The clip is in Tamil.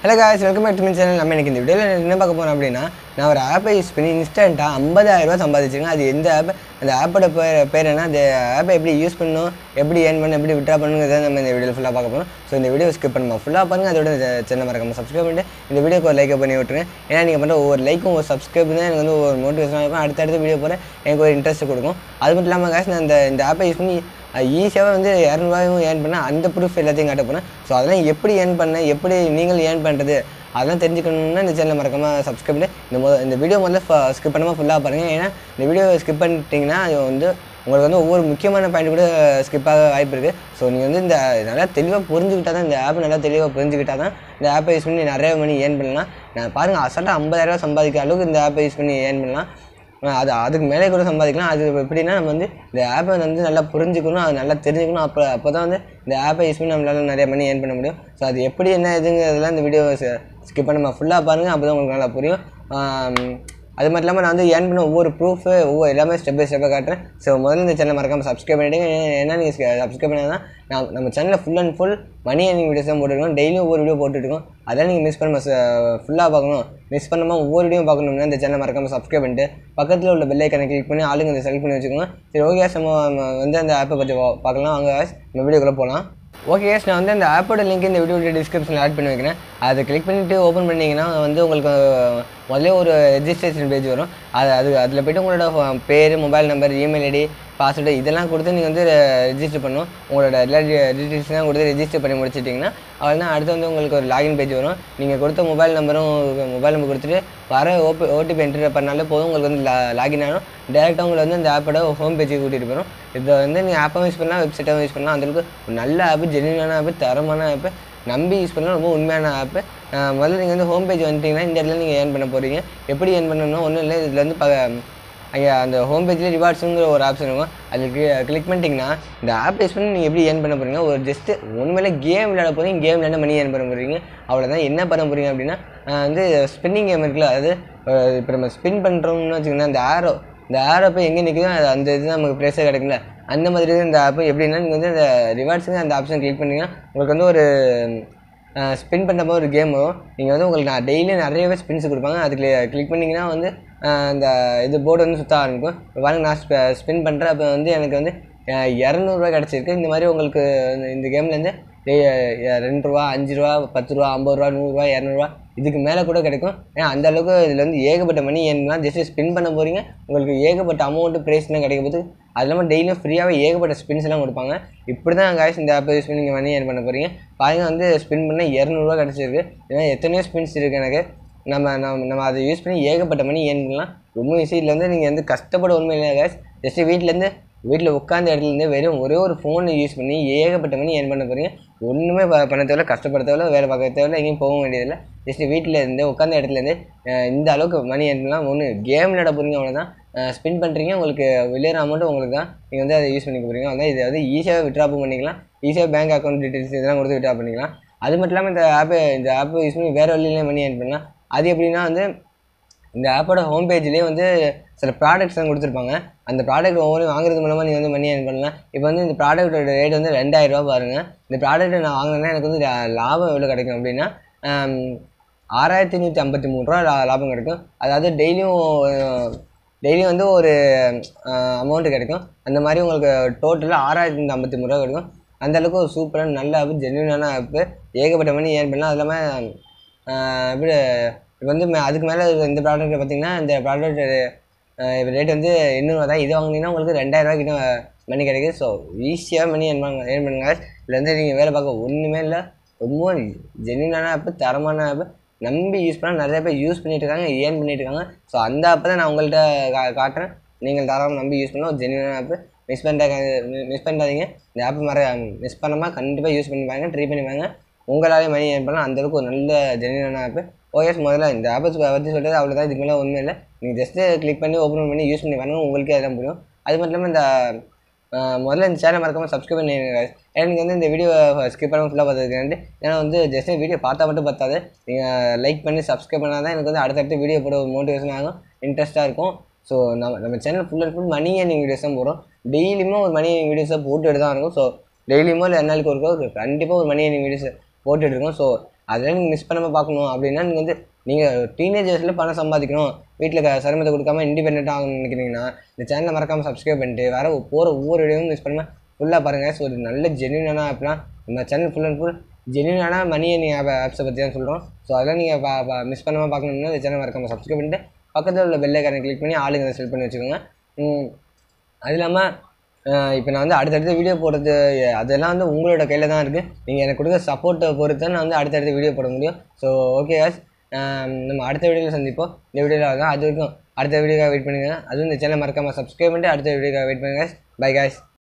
hello guys welcome back to my channel நம்ம எனக்கு இந்த வீடியோவில் என்ன பார்க்க போகிறோம் அப்படின்னா நான் ஒரு ஆப்பை யூஸ் பண்ணி இன்ஸ்டண்ட்டாக ஐம்பதாயிரரூபா சம்பாதிச்சிருக்கேன் அது எந்த ஆப் அந்த ஆப்போட பேர் பேர் என்ன அந்த ஆப்பை எப்படி யூஸ் பண்ணணும் எப்படி ஏர்ன் பண்ணணும் எப்படி விட்ரா பண்ணுங்கிறத நம்ம இந்த வீடியோ ஃபுல்லாக பார்க்க போகிறோம் ஸோ இந்த வீடியோ ஸ்கிப் பண்ணுமா ஃபுல்லாக பாருங்கள் அதோட சேனல் மறக்காம சப்ஸ்கிரைப் பண்ணிட்டு இந்த வீடியோக்கு ஒரு லைக்கை பண்ணி விட்டுருங்க ஏன்னா நீங்கள் பண்ணுற ஒவ்வொரு லைக்கும் ஒரு சப்ஸ்கிரைப் தான் எனக்கு வந்து ஒரு மோட்டிவேஷனாக இருக்கும் அடுத்தடுத்த வீடியோ போகிற எனக்கு ஒரு இன்ட்ரெஸ்ட் கொடுக்கும் அது மட்டும் இல்லாமல் காசு நான் இந்த இந்த ஆப்பை யூஸ் பண்ணி ஈஸியாகவே வந்து இரநூறுவாயும் ஏர்ன் பண்ணேன் அந்த ப்ரூஃப் எல்லாத்தையும் காட்ட போனேன் ஸோ அதெல்லாம் எப்படி ஏர்ன் பண்ணேன் எப்படி நீங்கள் ஏர்ன் பண்ணுறது அதெல்லாம் தெரிஞ்சுக்கணும்னா இந்த சேனலை மறக்காமல் சப்ஸ்கிரைப் பண்ணி இந்த முத இந்த வீடியோ முதல்ல ஸ்கிப் பண்ணாமல் ஃபுல்லாக பாருங்கள் ஏன்னா இந்த வீடியோ ஸ்கிப் பண்ணிட்டீங்கன்னா அது வந்து உங்களுக்கு வந்து ஒவ்வொரு முக்கியமான பாயிண்ட் கூட ஸ்கிப் ஆக வாய்ப்பு இருக்குது ஸோ நீங்கள் வந்து இந்த நல்லா தெளிவாக புரிஞ்சுக்கிட்டா தான் இந்த ஆப் நல்லா தெளிவாக புரிஞ்சுக்கிட்டா தான் இந்த ஆப்பை யூஸ் பண்ணி நிறைய மணி ஏர்ன் பண்ணலாம் நான் பாருங்கள் அசால்ட்டாக ஐம்பதாயிரரூவா சம்பாதிக்கிற அளவுக்கு இந்த ஆப்பை யூஸ் பண்ணி ஏர்ன் பண்ணலாம் ஆஹ் அது அதுக்கு மேலே கூட சம்பாதிக்கலாம் அது எப்படின்னா நம்ம வந்து இந்த ஆப்பை வந்து நல்லா புரிஞ்சுக்கணும் அது நல்லா தெரிஞ்சுக்கணும் அப்போ அப்போ தான் வந்து இந்த ஆப்பை யூஸ் பண்ணி நம்மளால நிறைய மணி ஏர்ன் பண்ண முடியும் ஸோ அது எப்படி என்ன இதுங்கிறதெல்லாம் இந்த வீடியோ ஸ்கிப் பண்ணாம ஃபுல்லாக பாருங்கள் அப்போ தான் உங்களுக்கு நல்லா புரியும் ஆம், அது மட்டும் இல்லாமல் நான் வந்து ஏர்ன் பண்ண ஒவ்வொரு ப்ரூஃபு ஒவ்வொரு எல்லாமே ஸ்டெப் பை ஸ்டெப்பாக காட்டுறேன் ஸோ முதல்ல இந்த சேனல் மறக்காமல் சப்ஸ்கிரைப் பண்ணிவிடுங்க ஏன்னா நீங்கள் சப்ஸ்கிரைப் பண்ணால் தான் நான் நம்ம சேனலில் full and full money earning videos தான் போட்டுருக்கோம் டெய்லியும் ஒவ்வொரு வீடியோ போட்டுருக்கோம் அதெல்லாம் நீங்கள் மிஸ் பண்ண ஃபுல்லாக பார்க்கணும் மிஸ் பண்ணாமல் ஒவ்வொரு வீடியோ பார்க்கணும்னா இந்த சேனல் மறக்காமல் சப்ஸ்கிரைப் பண்ணிட்டு பக்கத்தில் உள்ள பெல் ஐக்கனை கிளிக் பண்ணி ஆளுங்க இந்த செலக்ட் பண்ணி வச்சுக்கோங்க சரி ஓகே நம்ம நம்ம வந்து அந்த ஆப்பை பற்றி பா- பார்க்கலாம் வாங்க guys, நம்ம வீடியோக்குள்ளே போகலாம் ஓகே எஸ் நான் வந்து அந்த ஆப்போட லிங்க் இந்த வீடியோட டிஸ்கிரிப்ஷனில் ஆட் பண்ணி வைக்கிறேன் அதை கிளிக் பண்ணிவிட்டு ஓப்பன் பண்ணிங்கன்னா வந்து உங்களுக்கு முதல்ல ஒரு ரெஜிஸ்ட்ரேஷன் பேஜ் வரும் அது அது அதில் போய்ட்டு உங்களோட பேர் mobile number email ID password இதெல்லாம் கொடுத்து நீங்கள் வந்து ரெஜிஸ்டர் பண்ணணும் உங்களோட எல்லா டீட்டெயில்ஸ்லாம் கொடுத்து ரெஜிஸ்டர் பண்ணி முடிச்சிட்டிங்கன்னா அவ்வளோதான் அடுத்து வந்து உங்களுக்கு ஒரு லாகின் பேஜ் வரும் நீங்கள் கொடுத்த மொபைல் நம்பரும் மொபைல் நம்பர் கொடுத்துட்டு வர ஓபி ஓடிபி என்டர் பண்ணாலே போதும் உங்களுக்கு வந்து லாகின் ஆகும் டேரெக்டாக உங்களை வந்து இந்த ஆப்போட ஹோம் பேஜுக்கு கூட்டிகிட்டு போயிடும் இதை வந்து நீங்கள் ஆப்பாகவும் யூஸ் பண்ணலாம் வெப்சைட்டாகவும் யூஸ் பண்ணலாம் அந்தளவுக்கு ஒரு நல்ல ஆப்பு ஜென்யூனான ஆப்பு தரமான ஆப்பு நம்பி யூஸ் பண்ணலாம் ரொம்ப உண்மையான ஆப்பு முதல்ல நீங்கள் வந்து ஹோம் பேஜ் வந்துட்டீங்கன்னா இந்த இடத்துல நீங்கள் ஏர்ன் பண்ண போகிறீங்க எப்படி ஏர்ன் பண்ணணும்னா ஒன்றும் இல்லை இதில் வந்து ப அங்கே அந்த ஹோம் பேஜில் ரிவார்ட்ஸுங்கிற ஒரு ஆப்ஷன் இருக்கும் அதில் கிளிக் பண்ணிட்டீங்கன்னா இந்த ஆப் யூஸ் பண்ணி நீங்கள் எப்படி ஏர்ன் பண்ண போகிறீங்க ஒரு ஜஸ்ட்டு உண்மையிலே கேம் விளையாட போகிறீங்க கேம் விளையாட மணி ஏர்ன் பண்ண போகிறீங்க அவ்வளோதான் என்ன பண்ண போகிறீங்க அப்படின்னா ஆஹ் வந்து ஸ்பின்னிங் கேம் இருக்குல்ல அதாவது இப்போ நம்ம ஸ்பின் பண்ணுறோம்னு வச்சுக்கோங்களேன் அந்த ஆரோ இந்த ஆரோ போய் எங்கே நிற்குதோ அது அந்த இது நமக்கு ப்ரைஸாக கிடைக்கும்ல அந்த மாதிரி தான் இந்த ஆப் எப்படின்னா நீங்கள் வந்து அந்த ரிவார்ட்ஸுங்க அந்த ஆப்ஷன் கிளிக் பண்ணீங்கன்னா உங்களுக்கு வந்து ஒரு ஸ்பின் பண்ணுற மாதிரி ஒரு கேம் வரும் நீங்கள் வந்து உங்களுக்கு நான் டெய்லியும் நிறையவே ஸ்பின்ஸ் கொடுப்பாங்க அதுக்கு கிளிக் பண்ணிங்கன்னா வந்து ஆஹ் இந்த இது போர்டு வந்து சுற்ற ஆரம்பிக்கும் இப்ப பாருங்க நான் ஸ்பின் பண்ணுறேன் அப்போ வந்து எனக்கு வந்து ஆஹ் இரநூறுவா கிடச்சிருக்கு இந்த மாதிரி உங்களுக்கு இந்த- இந்த கேம்லேருந்து ரெண்டு ரூபா அஞ்சு ரூபா பத்து ரூபா ஐம்பது ரூபா நூறுரூவா இரநூறுவா இதுக்கு மேலே கூட கிடைக்கும் ஏன்னா அந்த அளவுக்கு இதில் வந்து ஏகப்பட்ட மணி ஏன்னா ஜஸ்ட் ஸ்பின் பண்ண போகிறீங்க உங்களுக்கு ஏகப்பட்ட அமௌண்ட்டு ப்ரைஸ்லாம் கிடைக்க போது அது இல்லாமல் டெய்லியும் ஃப்ரீயாகவே ஏகப்பட்ட ஸ்பின்ஸ் எல்லாம் கொடுப்பாங்க இப்படி தான் காய்ஸ் இந்த ஆப்பை யூஸ் பண்ணி நீங்கள் மணி ஏர்ன் பண்ண போகிறீங்க பாருங்க வந்து ஸ்பின் பண்ண இரநூறுவா கிடச்சிருக்கு ஏன்னா எத்தனையோ ஸ்பின்ஸ் இருக்குது எனக்கு நம்ம நம்ம நம்ம அதை யூஸ் பண்ணி ஏகப்பட்ட மணி ஏர்ன் பண்ணலாம் ரொம்ப ஈஸி இதில் வந்து நீங்கள் வந்து கஷ்டப்பட உண்மை இல்லை காய்ஸ் ஜஸ்ட் வீட்டிலேருந்து வீட்டில் உட்காந்த இடத்துலேருந்து வெறும் ஒரே ஒரு ஃபோனை யூஸ் பண்ணி ஏகப்பட்ட மணி ஏர்ன் பண்ண போகிறீங்க ஒன்றுமே ப- பண்ண தேவையில்ல கஷ்டப்பட தேவையில்ல வேலை பார்க்க தேவையில்ல எங்கேயும் போக வேண்டியதில்லை ஜஸ்ட் வீட்டில் இருந்து உட்காந்த இடத்துலேருந்து அஹ் இந்த அளவுக்கு மணி ஏர்ன் பண்ணலாம் ஒன்று கேம் விளையாட போகிறீங்க அவ்வளோதான் ஸ்பின் பண்ணுறீங்க உங்களுக்கு வெளியேற அமௌண்ட்டு உங்களுக்கு தான் நீங்கள் வந்து அதை யூஸ் பண்ணிக்க போகிறீங்க அதான் இது வந்து ஈஸியாக விட்ராப்பும் பண்ணிக்கலாம் ஈஸியாக பேங்க் அக்கௌண்ட் டீட்டெயில்ஸ் இதெல்லாம் கொடுத்து விட்ரா பண்ணிக்கலாம் அது மட்டும் இல்லாமல் இந்த ஆப்பை இந்த ஆப்பை யூஸ் பண்ணி வேறு வழியிலே மணி ஏர்ன் பண்ணலாம் அது எப்படின்னா வந்து இந்த ஆப்போட ஹோம் பேஜ்லேயே வந்து சில ப்ராடக்ட்ஸ் தான் கொடுத்துருப்பாங்க அந்த ப்ராடக்ட் ஒவ்வொரு வாங்குறது மூலமாக நீங்கள் வந்து மணி ஏர்ன் பண்ணலாம் இப்போ வந்து இந்த ப்ராடக்ட்டோட ரேட் வந்து ரெண்டாயிரரூபா பாருங்கள் இந்த ப்ராடக்ட்டை நான் வாங்கினேன்னா எனக்கு வந்து லா- லாபம் எவ்வளோ கிடைக்கும் அப்படின்னா ஆம், ஆறாயிரத்தி நூற்றி ஐம்பத்தி மூணு ரூபா லா- லாபம் கிடைக்கும் அதாவது டெய்லியும் டெய்லியும் வந்து ஒரு அமௌண்ட் கிடைக்கும் அந்த மாதிரி உங்களுக்கு டோட்டலாக ஆறாயிரத்தி நூற்றி ஐம்பத்தி மூணு ரூபா கிடைக்கும் அந்த அளவுக்கு ஒரு சூப்பரான நல்ல ஆப்பு ஜென்யூனான ஆப்பு ஏகப்பட்ட மணி ஏர்ன் பண்ணலாம் அது இல்லாமல் ஆஹ் இப்படி இப்போ வந்து மே- அதுக்கு மேலே இந்த ப்ராடக்ட் பார்த்தீங்கன்னா இந்த ப்ராடக்ட் ரேட் வந்து எண்ணூறுவா தான் இது வாங்கினீங்கன்னா உங்களுக்கு ரெண்டாயிரம் ரூபாய் கிட்ட மணி கிடைக்குது ஸோ ஈஸியாக மணி ஏர்ன் பண்ணுங்க ஏர்ன் பண்ணுங்க இதில் வந்து நீங்கள் வேலை பார்க்க ஒன்றுமே இல்லை ரொம்ப ஜென்யூனான ஆப்பு தரமான ஆப்பு நம்பி யூஸ் பண்ணால் நிறைய பேர் யூஸ் பண்ணிட்டு இருக்காங்க ஏர்ன் பண்ணிட்டு இருக்காங்க ஸோ அந்த ஆப்பை தான் நான் உங்கள்கிட்ட கா காட்டுறேன் நீங்கள் தாராளமாக நம்பி யூஸ் பண்ணலாம் ஒரு ஜென்யூனான ஆப்பு மிஸ் பண்ணிட்டாங்க மிஸ் பண்ணிடாதீங்க இந்த ஆப் மற மிஸ் பண்ணாமல் கண்டிப்பாக யூஸ் பண்ணி பாருங்க ட்ரை பண்ணி பாருங்க உங்களாலே மணி ஏர்ன் பண்ணலாம் அந்த அளவுக்கு ஒரு நல்ல ஜென்யூனான ஆப்பு ஓஎஸ் முதல்ல இந்த ஆப்பை பற்றி சொல்கிறது அவ்வளோதான் இதுக்கு மேலே ஒன்றும் இல்லை நீங்கள் ஜஸ்ட்டு கிளிக் பண்ணி ஓப்பன் பண்ணி யூஸ் பண்ணி பாருங்க உங்களுக்கே அதெல்லாம் புரியும் அது மட்டும் இல்லாமல் இந்த ஆஹ் முதல்ல இந்த சேனல் மறக்காமல் சப்ஸ்கிரைப் பண்ணி ஏன்னா நீங்கள் வந்து இந்த வீடியோ ஸ்கிப் பண்ணாமல் ஃபுல்லாக பார்த்துருக்கேன் ஏன்னா வந்து ஜஸ்ட் வீடியோ பார்த்தா மட்டும் பார்த்தாது நீங்கள் லைக் பண்ணி சப்ஸ்கிரைப் பண்ணால் தான் எனக்கு வந்து அடுத்தடுத்து வீடியோ போட ஒரு மோட்டிவேஷன் ஆகும் இன்ட்ரெஸ்ட்டாக இருக்கும் ஸோ நம்ம நம்ம channel full and full money earning videos தான் போகிறோம் டெய்லியுமே ஒரு மணி ஏர்னிங் வீடியோஸை போட்டுட்டு தான் இருக்கும் ஸோ டெய்லியுமோ இல்லை நாளைக்கு ஒரு கண்டிப்பாக ஒரு மணி ஏர்னிங் வீடியோஸ் போட்டுட்டு இருக்கோம் ஸோ அதெல்லாம் நீங்கள் மிஸ் பண்ணாமல் பார்க்கணும் அப்படின்னா நீங்கள் வந்து நீங்கள் டீனேஜர்ஸில் பணம் சம்பாதிக்கணும் வீட்டில் சிரமத்தை கொடுக்காம இண்டிபெண்ட்டாக ஆகணும்னு நினைக்கிறீங்கன்னா இந்த சேனலை மறக்காமல் சப்ஸ்கிரைப் பண்ணிட்டு வர போகிற ஒவ்வொரு வீடியோவும் மிஸ் பண்ணாமல் ஃபுல்லாக பாருங்கள் ஸோ ஒரு நல்ல ஜென்யூனான ஆப்லாம் நம்ம சேனல் ஃபுல் அண்ட் ஃபுல் ஜென்யூனான மணி ஏர்னிங் ஆப் ஆப்ஸை பற்றி தான் சொல்கிறோம் ஸோ அதெல்லாம் நீங்கள் மிஸ் பண்ணாமல் பார்க்கணும்னா இந்த சேனல் மறக்காமல் சப்ஸ்கிரைப் பண்ணிட்டு பக்கத்தில் உள்ள பெல் ஐக்கானை கிளிக் பண்ணி ஆளுங்க செல் பண்ணி வச்சுக்கோங்க ம், அது இல்லாமல் இப்போ நான் வந்து அடுத்தடுத்த வீடியோ போடுறது அதெல்லாம் வந்து உங்களோட கையில் தான் இருக்குது நீங்கள் எனக்கு கொடுக்குற சப்போர்ட்டை பொறுத்து தான் நான் வந்து அடுத்தடுத்த வீடியோ போட முடியும் ஸோ ஓகே guys நம்ம அடுத்த வீடியோவில் சந்திப்போம் இந்த வீடியோவில் ஆகும் அது வரைக்கும் அடுத்த வீடியோக்காக வெயிட் பண்ணுங்கள் அதுவும் இந்த சேனல் மறக்காமல் சப்ஸ்கிரைப் பண்ணிட்டு அடுத்த வீடியோக்காக வெயிட் பண்ணுங்கள் பை guys